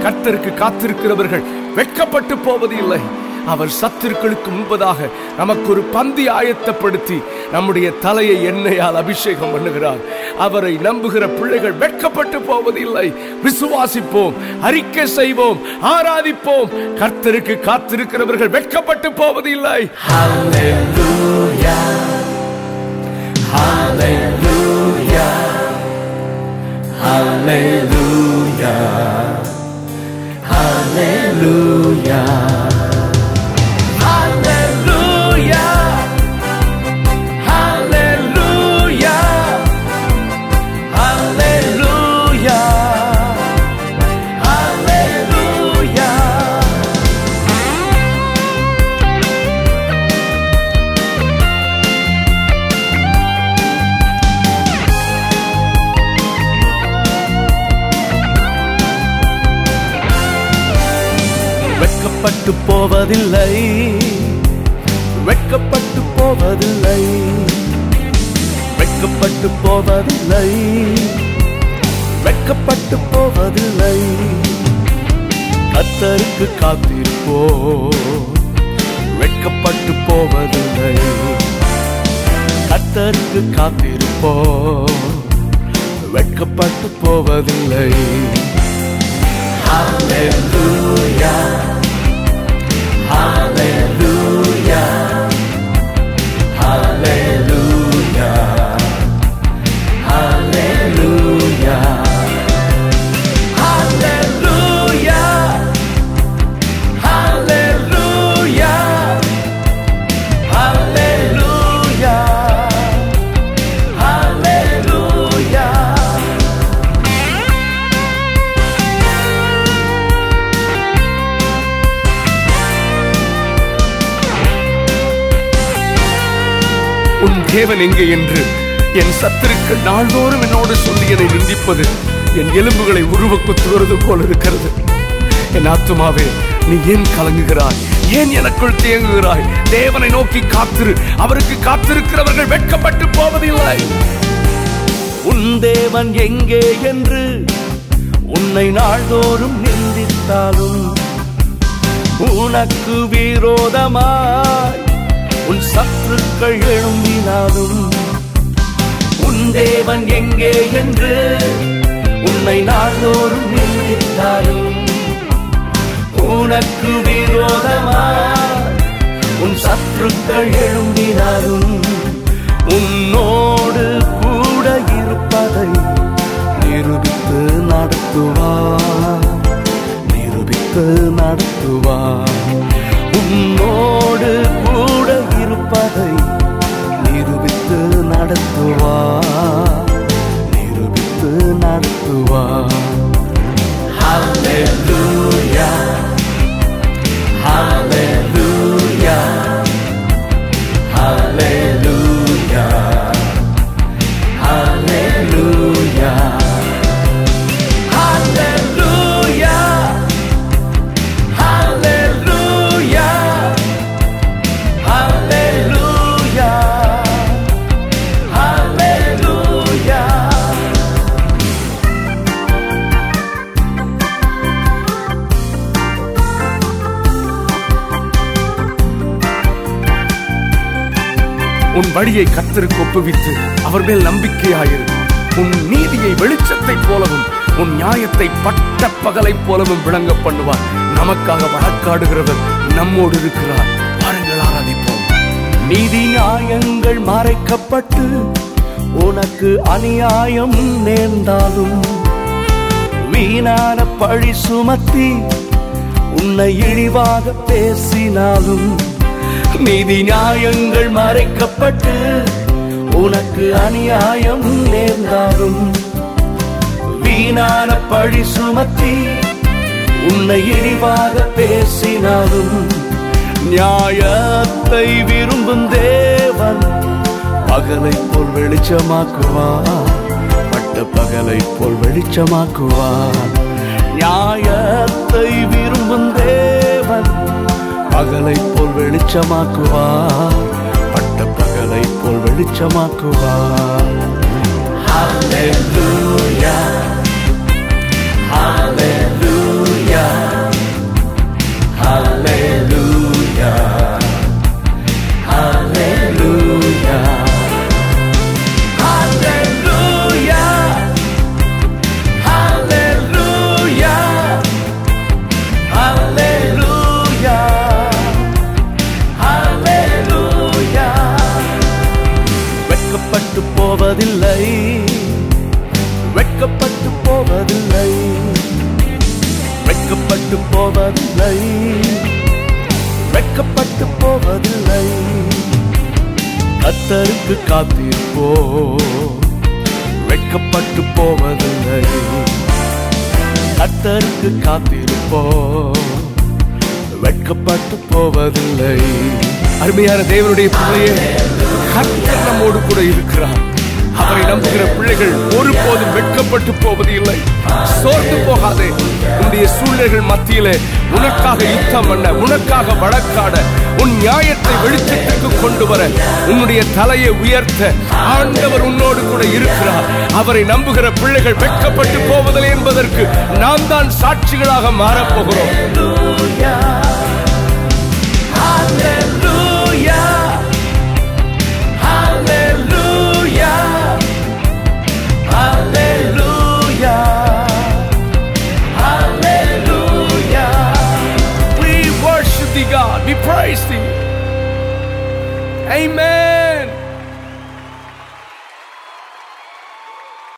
கர்த்தருக்கு காத்திருக்கிறவர்கள் வெட்கப்பட்டு போவது இல்லை அவர் சத்துருக்களுக்கு முன்பதாக நமக்கு ஒரு பந்தி ஆயத்தப்படுத்தி நம்முடைய தலையை எண்ணெயால் அபிஷேகம் பண்ணுகிறார் அவரை நம்புகிற பிள்ளைகள் வெட்கப்பட்டு போவதில்லை விசுவாசிப்போம் அறிக்கை செய்வோம் ஆராதிப்போம் கர்த்தருக்கு காத்திருக்கிறவர்கள் வெட்கப்பட்டு போவதில்லை வெட்கப்பட்டு போவதில்லை வெட்கப்பட்டு போவதில்லை வெட்கப்பட்டு போவதில்லை வெட்கப்பட்டு போவதில்லை கத்தருக்கு காத்திருப்போ வெட்கப்பட்டு போவதில்லை கத்தருக்கு காத்திருப்போ வெட்கப்பட்டு போவதில்லை Hallelujah. Hallelujah. Hallelujah. Hallelujah. Hallelujah. Hallelujah. Hallelujah. Hallelujah. உன் தேவன் எங்கே என்று என் சத்துருக்கள் நாள்தோறும் என்னோடு சொல்லி என்னை நிந்திப்பது என் எலும்புகளை உருவ குத்துவது போல இருக்கிறது என் ஆத்துமாவே நீ ஏன் கலங்குகிறாய் ஏன் எனக்குள் தேங்குகிறாய் தேவனை நோக்கி காத்திரு அவருக்கு காத்திருக்கிறவர்கள் வெட்கப்பட்டு போவதில்லை உன் தேவன் எங்கே என்று உன்னை நாள்தோறும் நிந்தித்தாலும் உனக்கு விரோதமாய் உன் சத்துருக்கள் எழும்பினாலும் உன் தேவன் எங்கே என்று உன்னை நாள்தோறும் நிந்தித்தாலும் உனக்கு விரோதமாய் உன் சத்துருக்கள் எழும்பினாலும் உன்னோடு கூட இருப்பதை நிரூபித்து நடத்துவார் நிரூபித்து நடத்துவார் உன்னோடு கூட இருப்பதை நிரூபித்து நடத்துவார் நிரூபித்து நடத்துவார் Hallelujah. Hallelujah. Hallelujah. Hallelujah. Hallelujah. Hallelujah. Hallelujah. Hallelujah. உன் வழியை கத்தருக்கு ஒப்புவித்து அவர் மேல் நம்பிக்கையாயிரு உன் நீதியை வெளிச்சத்தைப் போலவும் உன் நியாயத்தை பட்ட பகலைப் போலவும் விளங்க பண்ணுவார் நமக்காக வழக்காடுகிறவர் நம்மோடு இருக்கிறார் பாருங்கள் ஆராதிப்போம் நீதி நியாயங்கள் மறைக்கப்பட்டு உனக்கு அநியாயம் நேர்ந்தாலும் வீணான பழி சுமத்தி உன்னை இழிவாக பேசினாலும் நீதி நியாயங்கள் மறைக்கப்பட்டு உனக்கு அநியாயம் நேர்ந்தாலும் வீணான பழி சுமத்தி உன்னை இழிவாக பேசினாலும் நியாயத்தை விரும்பும் தேவன் பகலை போல் வெளிச்சமாக்குவார் பட்ட பகலை போல் வெளிச்சமாக்குவார் நியாயத்தை விரும்பும் தேவன் பகலை போல் வெளிச்சமாக்குவார் பட்ட பகலை போல் வெளிச்சமாக்குவார் Hallelujah. Hallelujah. போவதில்லை வெட்கப்பட்டு போவதில்லை வெட்கப்பட்டு போவதில்லை வெட்கப்பட்டு போவதில்லை கத்தருக்கு காத்திருப்போ வெட்கப்பட்டு போவதில்லை கத்தருக்கு காத்திருப்போ வெட்கப்பட்டு போவதில்லை அருமையான தேவனுடைய பிள்ளையே கர்த்தர் நம்மோடு கூட இருக்கிறார் அவரை நம்புகிற பிள்ளைகள் ஒருபோதும் வெட்கப்பட்டு போவது இல்லை சோர்ந்து போகாதே உன்னுடைய சூழ்நிலைகள் மத்தியிலே உனக்காக யுத்தம் பண்ண உனக்காக வழக்காட உன் நியாயத்தை வெளிச்சத்துக்கு கொண்டு வர உன்னுடைய தலையை உயர்த்த ஆண்டவர் உன்னோடு கூட இருக்கிறார் அவரை நம்புகிற பிள்ளைகள் வெட்கப்பட்டு போவதில்லை என்பதற்கு நாம் தான் சாட்சிகளாக மாறப்போகிறோம் Hallelujah. Hallelujah. Hallelujah. Hallelujah. We worship thee, God. We praise thee. Amen.